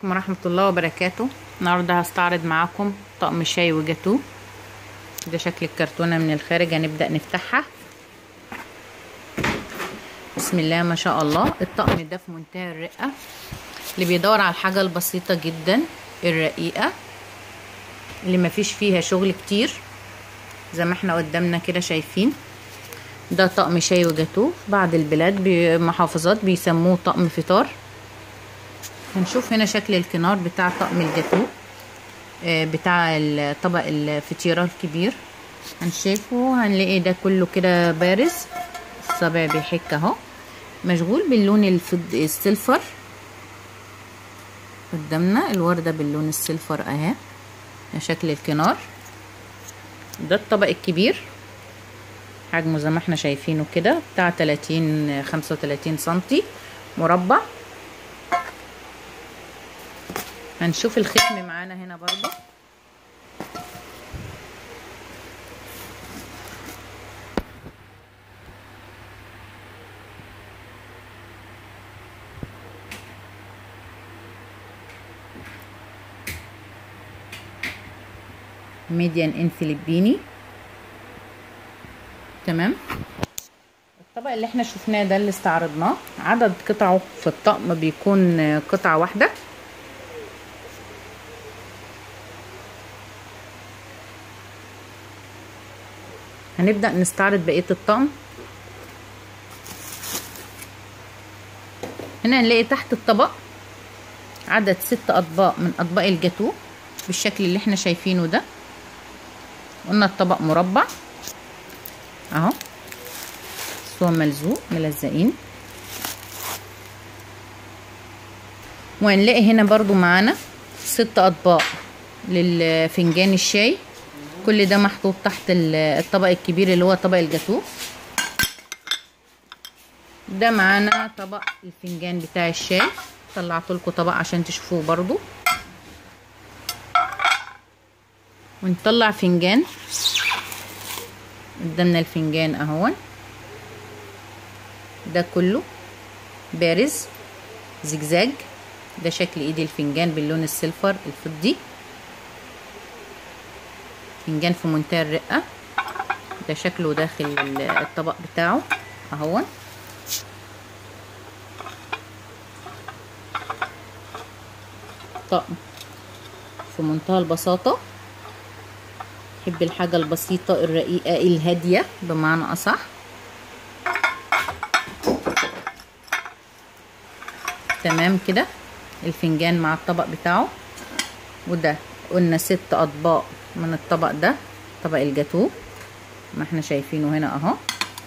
عليكم ورحمة الله وبركاته النهاردة هستعرض معاكم طقم شاي وجاتوه ده شكل الكرتونة من الخارج هنبدأ نفتحها بسم الله ما شاء الله الطقم ده في منتهى الرقة اللي بيدور على الحاجة البسيطة جدا الرقيقة اللي مفيش فيها شغل كتير زي ما احنا قدامنا كده شايفين ده طقم شاي وجاتوه بعض البلاد بمحافظات بيسموه طقم فطار هنشوف هنا شكل الكنار بتاع طقم الجاتوه بتاع الطبق الفطيرة الكبير هنشوفه هنلاقي ده كله كده بارز الصابع بيحك اهو مشغول باللون الفض السيلفر قدامنا الوردة باللون السيلفر اهي شكل الكنار ده الطبق الكبير حجمه زي ما احنا شايفينه كده بتاع 30 35 سنتي مربع هنشوف الختم معانا هنا برضو ميديان ان فيلبيني تمام الطبق اللي احنا شفناه ده اللي استعرضناه عدد قطعه في الطقم بيكون قطعة واحدة هنبدأ نستعرض بقية الطقم هنا هنلاقي تحت الطبق عدد ست أطباق من أطباق الجاتوه بالشكل اللي احنا شايفينه ده قلنا الطبق مربع اهو هو ملزوق ملزقين وهنلاقي هنا برضو معانا ست اطباق للفنجان الشاي كل ده محطوط تحت الطبق الكبير اللي هو طبق الجاتوه ده معانا طبق الفنجان بتاع الشاي طلعت لكم طبق عشان تشوفوه برضو ونطلع فنجان قدامنا الفنجان اهون ده كله بارز زجزاج ده شكل ايد الفنجان باللون السيلفر الفضي فنجان في منتهى الرقة ده شكله داخل الطبق بتاعه اهون طقم في منتهى البساطة بحب الحاجة البسيطة الرقيقة الهادية بمعنى أصح تمام كده الفنجان مع الطبق بتاعه وده قلنا ست أطباق من الطبق ده طبق الجاتوه ما احنا شايفينه هنا اهو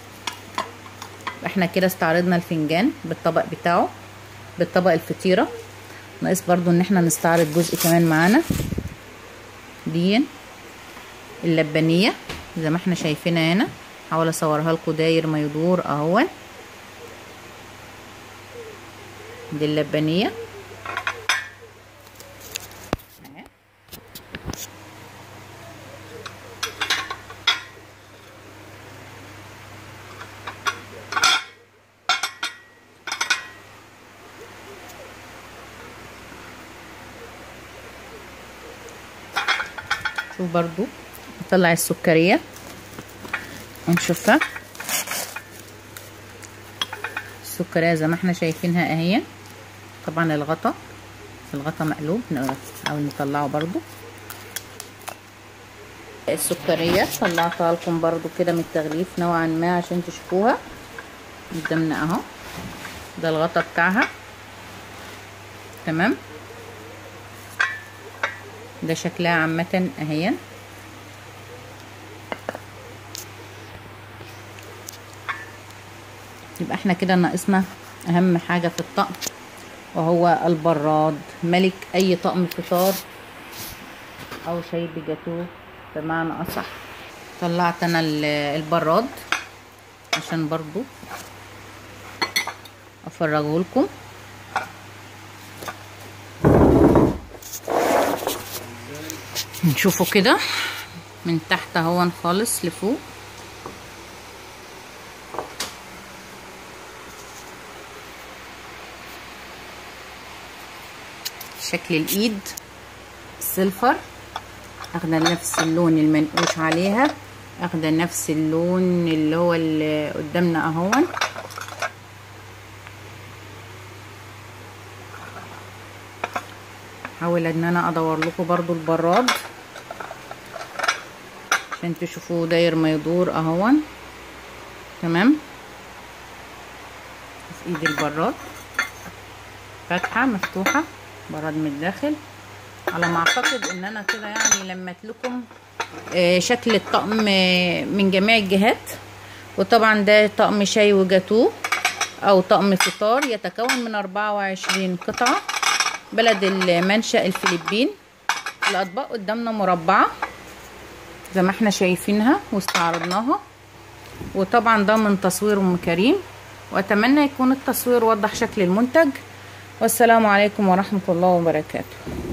احنا كده استعرضنا الفنجان بالطبق بتاعه بالطبق الفطيرة ناقص برضو ان احنا نستعرض جزء كمان معانا دي اللبانية زي ما احنا شايفينها هنا حاول اصورها لكم داير ما يدور اهو دي اللبانية شوف برضو نطلع السكرية ونشوفها السكرية زي ما احنا شايفينها اهي طبعا الغطا الغطا مقلوب او نطلعه برضو السكرية طلعتها لكم برضو كده من التغليف نوعا ما عشان تشوفوها قدامنا اهو ده الغطا بتاعها تمام ده شكلها عامة اهي يبقى احنا كده ناقصنا اهم حاجة في الطقم وهو البراد ملك اي طقم فطار او شاي بجاتوه بمعنى اصح طلعت انا البراد عشان برضو افرجه لكم نشوفه كده من تحت اهون خالص لفوق شكل الايد سيلفر اخده نفس اللون المنقوش عليها اخده نفس اللون اللي هو اللي قدامنا اهون حاول ان انا ادور لكم برضو البراد عشان تشوفوه داير ما يدور اهون تمام في ايد البراد فاتحه مفتوحه براد من الداخل على ما اعتقد ان انا كده يعني لمت لكم آه شكل الطقم آه من جميع الجهات وطبعا ده طقم شاي وجاتوه او طقم فطار يتكون من 24 قطعه بلد المنشأ الفلبين الاطباق قدامنا مربعه زي ما احنا شايفينها واستعرضناها وطبعا ده من تصوير ام كريم واتمنى يكون التصوير وضح شكل المنتج والسلام عليكم ورحمه الله وبركاته